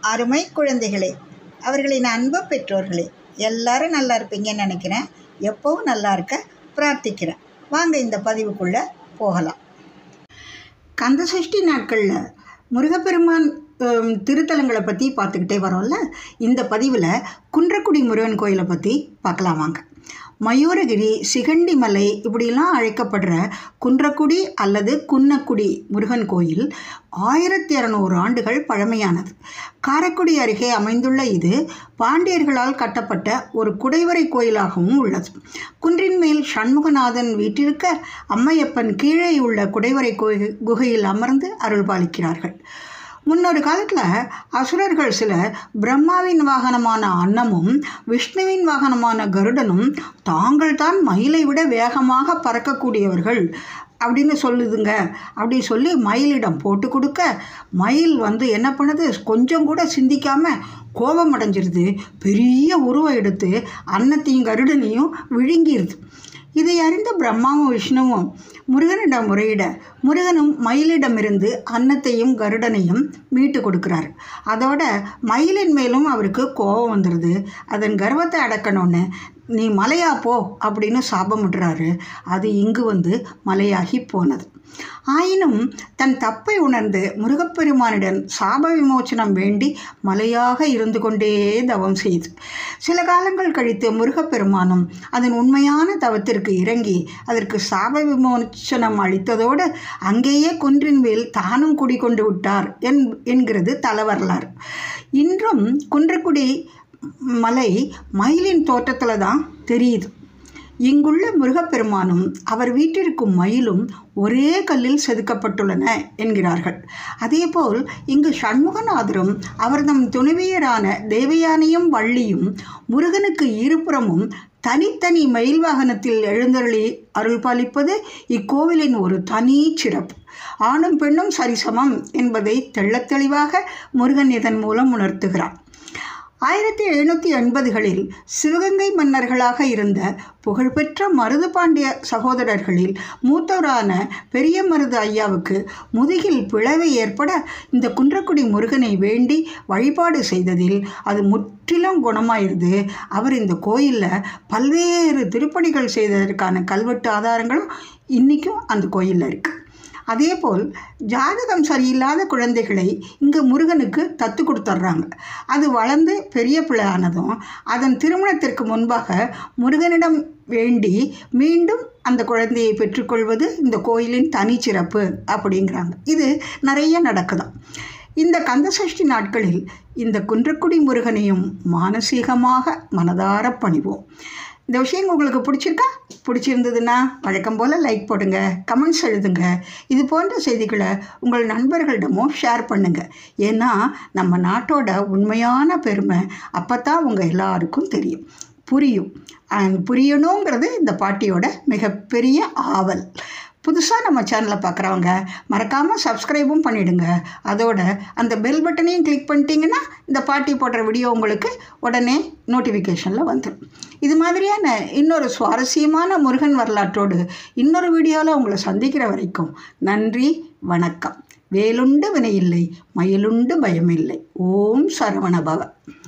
அருமை குழந்தைகளே அவர்களின் அன்பு பெற்றோர்களே எல்லாரும் நல்லா இருப்பீங்கன்னு நினைக்கிறேன் எப்போவும் நல்லா இருக்க பிரார்த்திக்கிறேன் வாங்க இந்த பதிவுக்குள்ளே போகலாம் கந்தசஷ்டி நாட்களில் முருகப்பெருமான் ஹம், திருத்தலங்களை பற்றி பார்த்துக்கிட்டே வரோம்ல இந்த பதிவில் குன்றக்குடி முருகன் கோயிலை பற்றி பார்க்கலாம் வாங்க மயூரகிரி சிகண்டி மலை இப்படிலாம் அழைக்கப்படுற குன்றக்குடி அல்லது குன்னக்குடி முருகன் கோயில் ஆயிரத்தி இரநூறு ஆண்டுகள் பழமையானது காரைக்குடி அருகே அமைந்துள்ள இது பாண்டியர்களால் கட்டப்பட்ட ஒரு குடைவரை கோயிலாகவும் உள்ளது குன்றின் மேல் சண்முகநாதன் வீட்டிருக்க அம்மையப்பன் கீழே உள்ள குடைவரை கோயில் குகையில் அமர்ந்து அருள்பாலிக்கிறார்கள் முன்னொரு காலத்தில் அசுரர்கள் சிலர் பிரம்மாவின் வாகனமான அன்னமும் விஷ்ணுவின் வாகனமான கருடனும் தாங்கள் தான் மயிலை விட வேகமாக பறக்கக்கூடியவர்கள் அப்படின்னு சொல்லுதுங்க அப்படி சொல்லி மயிலிடம் போட்டு கொடுக்க மயில் வந்து என்ன பண்ணுது கொஞ்சம் கூட சிந்திக்காம கோபம் அடைஞ்சிருது பெரிய உருவம் எடுத்து அன்னத்தையும் கருடனையும் விழுங்கிருது இதை அறிந்த பிரம்மாவும் விஷ்ணுவும் முருகனிடம் முறையிட முருகனும் மயிலிடமிருந்து அன்னத்தையும் கருடனையும் மீட்டு கொடுக்குறாரு அதோட மயிலின் மேலும் அவருக்கு கோபம் வந்துடுது அதன் கர்வத்தை அடக்கணும்னு நீ மலையா போ அப்படின்னு சாபமிடுறாரு அது இங்கு வந்து மலையாகி போனது ஆயினும் தன் தப்பை உணர்ந்து முருகப்பெருமானிடம் சாப விமோச்சனம் வேண்டி மலையாக இருந்து கொண்டே தவம் செய்து சில காலங்கள் கழித்து முருகப்பெருமானும் அதன் உண்மையான தவத்திற்கு இறங்கி அதற்கு சாப விமோச்சனம் அளித்ததோடு அங்கேயே குன்றின் மேல் தானும் குடிகொண்டு விட்டார் என் என்கிறது தலவரலாறு இன்றும் குன்றக்குடி மலை மயிலின் தோற்றத்தில் தான் தெரியுது இங்குள்ள முருகப்பெருமானும் அவர் வீட்டிற்கும் மயிலும் ஒரே கல்லில் செதுக்கப்பட்டுள்ளன என்கிறார்கள் அதேபோல் இங்கு சண்முகநாதரும் அவர்தம் துணைவியரான தேவயானையும் வள்ளியும் முருகனுக்கு இருபுறமும் தனித்தனி மயில் வாகனத்தில் எழுந்தருளி அருள்பாலிப்பது இக்கோவிலின் ஒரு தனி சிறப்பு ஆணும் பெண்ணும் சரிசமம் என்பதை தெள்ளத் தெளிவாக முருகன் இதன் மூலம் உணர்த்துகிறார் ஆயிரத்தி எழுநூற்றி எண்பதுகளில் சிவகங்கை மன்னர்களாக இருந்த புகழ்பெற்ற மருது பாண்டிய சகோதரர்களில் மூத்தவரான பெரிய மருது ஐயாவுக்கு முதுகில் பிளவு ஏற்பட இந்த குன்றக்குடி முருகனை வேண்டி வழிபாடு செய்ததில் அது முற்றிலும் குணமாயிருது அவர் இந்த கோயிலில் பல்வேறு திருப்பணிகள் செய்ததற்கான கல்வெட்டு ஆதாரங்களும் இன்றைக்கும் அந்த கோயிலில் இருக்குது அதேபோல் ஜாதகம் சரியில்லாத குழந்தைகளை இங்கு முருகனுக்கு தத்து கொடுத்துட்றாங்க அது வளர்ந்து பெரிய பிள்ளை ஆனதும் அதன் திருமணத்திற்கு முன்பாக முருகனிடம் வேண்டி மீண்டும் அந்த குழந்தையை பெற்றுக்கொள்வது இந்த கோயிலின் தனிச்சிறப்பு அப்படிங்கிறாங்க இது நிறைய நடக்குதாம் இந்த கந்தசஷ்டி நாட்களில் இந்த குன்றக்குடி முருகனையும் மானசீகமாக மனதார பணிவோம் இந்த விஷயம் உங்களுக்கு பிடிச்சிருக்கா பிடிச்சிருந்ததுன்னா வழக்கம் போல் லைக் போடுங்க கமெண்ட்ஸ் எழுதுங்க இது போன்ற செய்திகளை உங்கள் நண்பர்களிடமும் ஷேர் பண்ணுங்கள் ஏன்னா நம்ம நாட்டோட உண்மையான பெருமை அப்போ தான் உங்கள் எல்லாருக்கும் தெரியும் புரியும் அண்ட் புரியணுங்கிறது இந்த பாட்டியோட மிகப்பெரிய ஆவல் புதுசாக நம்ம சேனலை பார்க்குறவங்க மறக்காமல் சப்ஸ்கிரைபும் பண்ணிவிடுங்க அதோட அந்த பெல் பட்டனையும் கிளிக் பண்ணிட்டீங்கன்னா இந்த பாட்டி போடுற வீடியோ உங்களுக்கு உடனே நோட்டிஃபிகேஷனில் வந்துடும் இது மாதிரியான இன்னொரு சுவாரஸ்யமான முருகன் வரலாற்றோடு இன்னொரு வீடியோவில் உங்களை சந்திக்கிற வரைக்கும் நன்றி வணக்கம் வேலுண்டு வினையில்லை மயிலுண்டு பயமில்லை ஓம் சரவணபவ